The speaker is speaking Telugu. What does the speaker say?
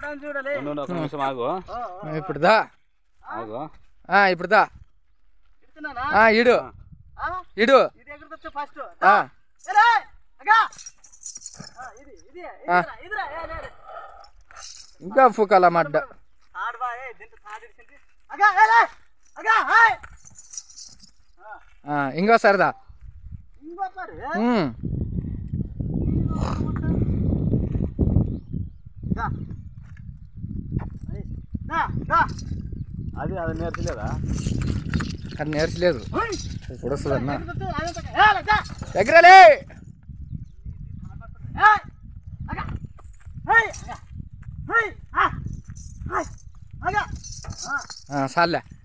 పడతాను చూడలే ఉండు, ఉండు, ఒక నిమిషం ఆగు ఇప్పుడు దా ఆగు ఆ, ఇప్పుడు దా ఇడుతున్నానా ఆ, ఇడు ఆ? ఇడు ఇది ఎగురుతొచ్చు ఫస్ట్ ఆ, ఏరే, అగా ఆ, ఇది ఇది ఆ. ఇదిరా ఇదిరా ఏ, లే, లే. ఇంకా ఫుకాల మడ్డ తాడు బా ఏ దీంట్లో తాడు ఇడిచింది అగా ఏ, లే. అగా హాయ్ ఆ, ఇంకోసారి దా ఇంకో పారు ఉమ్. దా ఏయ్, దా దా అది అది నేర్చలేదా అది నేర్చలేదు హోయ్. ఇప్పుడు వస్తుందన్నా ఎగురుతొచ్చు, అదంతా. ఏ, లే, దా. దగ్గరలే ఏయ్, అగా ఏయ్, అగా ఏయ్, ఆ, హాయ్, అగా ఆ, ఆ, చాలే